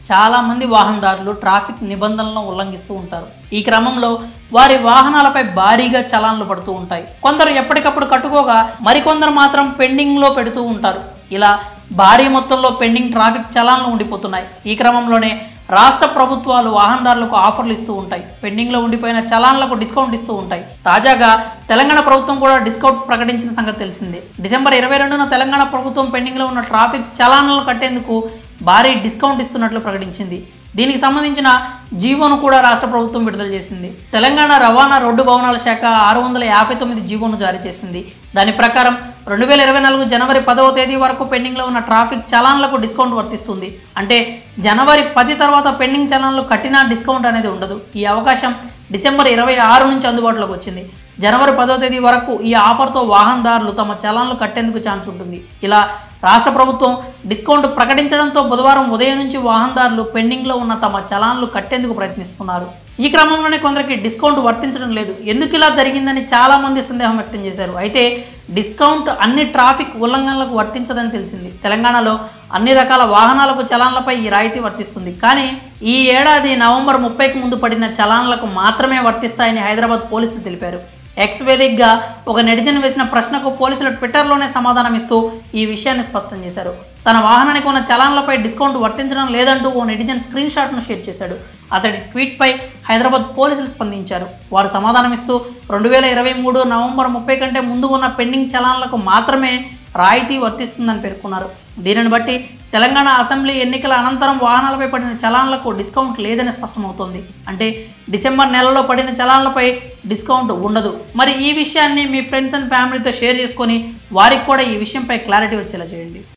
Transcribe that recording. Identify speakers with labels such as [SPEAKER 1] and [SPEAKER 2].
[SPEAKER 1] చాలా మంది వాహనదారులు ట్రాఫిక్ నిబంధనలను ఉల్లంఘిస్తూ ఉంటారు ఈ క్రమంలో వారి వాహనాలపై భారీగా చలాన్లు పడుతూ ఉంటాయి కొందరు ఎప్పటికప్పుడు కట్టుకోగా మరికొందరు మాత్రం పెండింగ్లో పెడుతూ ఉంటారు ఇలా భారీ మొత్తంలో పెండింగ్ ట్రాఫిక్ చలాన్లు ఉండిపోతున్నాయి ఈ క్రమంలోనే రాష్ట్ర ప్రభుత్వాలు వాహనదారులకు ఆఫర్లు ఇస్తూ ఉంటాయి పెండింగ్లో ఉండిపోయిన చలాన్లకు డిస్కౌంట్ ఇస్తూ ఉంటాయి తాజాగా తెలంగాణ ప్రభుత్వం కూడా డిస్కౌంట్ ప్రకటించిన సంగతి తెలిసిందే డిసెంబర్ ఇరవై రెండున తెలంగాణ ప్రభుత్వం పెండింగ్లో ఉన్న ట్రాఫిక్ చలాన్లను కట్టేందుకు భారీ డిస్కౌంట్ ఇస్తున్నట్లు ప్రకటించింది దీనికి సంబంధించిన జీవోను కూడా రాష్ట్ర ప్రభుత్వం విడుదల చేసింది తెలంగాణ రవాణా రోడ్డు భవనాల శాఖ ఆరు వందల యాభై తొమ్మిది జీవోను జారీ చేసింది దాని ప్రకారం రెండు వేల ఇరవై నాలుగు జనవరి పదవ తేదీ వరకు పెండింగ్లో ఉన్న ట్రాఫిక్ చలాన్లకు డిస్కౌంట్ వర్తిస్తుంది అంటే జనవరి పది తర్వాత పెండింగ్ చలాన్లు కట్టినా డిస్కౌంట్ అనేది ఉండదు ఈ అవకాశం డిసెంబర్ ఇరవై ఆరు నుంచి అందుబాటులోకి వచ్చింది జనవరి పదో తేదీ వరకు ఈ ఆఫర్తో వాహనదారులు తమ చలాన్లు కట్టేందుకు ఛాన్స్ ఉంటుంది ఇలా రాష్ట్ర ప్రభుత్వం డిస్కౌంట్ ప్రకటించడంతో బుధవారం ఉదయం నుంచి వాహనదారులు పెండింగ్లో ఉన్న తమ చలాన్లు కట్టేందుకు ప్రయత్నిస్తున్నారు ఈ క్రమంలోనే కొందరికి డిస్కౌంట్ వర్తించడం లేదు ఎందుకు ఇలా జరిగిందని చాలా మంది సందేహం వ్యక్తం చేశారు అయితే డిస్కౌంట్ అన్ని ట్రాఫిక్ ఉల్లంఘనలకు వర్తించదని తెలిసింది తెలంగాణలో అన్ని రకాల వాహనాలకు చలాన్లపై ఈ రాయితీ వర్తిస్తుంది కానీ ఈ ఏడాది నవంబర్ ముప్పైకి ముందు పడిన చలాన్లకు మాత్రమే వర్తిస్తాయని హైదరాబాద్ పోలీసులు తెలిపారు ఎక్స్ వేదికగా ఒక నెటిజన్ వేసిన ప్రశ్నకు పోలీసులు ట్విట్టర్లోనే సమాధానం ఇస్తూ ఈ విషయాన్ని స్పష్టం చేశారు తన వాహనానికి ఉన్న చలాన్లపై డిస్కౌంట్ వర్తించడం లేదంటూ ఓ నెటిజన్ స్క్రీన్ షాట్ను షేర్ చేశాడు అతడి ట్వీట్పై హైదరాబాద్ పోలీసులు స్పందించారు వారు సమాధానమిస్తూ రెండు వేల ఇరవై మూడు నవంబర్ ముప్పై కంటే ముందు ఉన్న పెండింగ్ చలాన్లకు మాత్రమే రాయితీ వర్తిస్తుందని పేర్కొన్నారు దీనిని బట్టి తెలంగాణ అసెంబ్లీ ఎన్నికల అనంతరం వాహనాలపై పడిన చలాన్లకు డిస్కౌంట్ లేదని స్పష్టమవుతోంది అంటే డిసెంబర్ నెలలో పడిన చలాన్లపై డిస్కౌంట్ ఉండదు మరి ఈ విషయాన్ని మీ ఫ్రెండ్స్ అండ్ ఫ్యామిలీతో షేర్ చేసుకొని వారికి కూడా ఈ విషయంపై క్లారిటీ వచ్చేలా చేయండి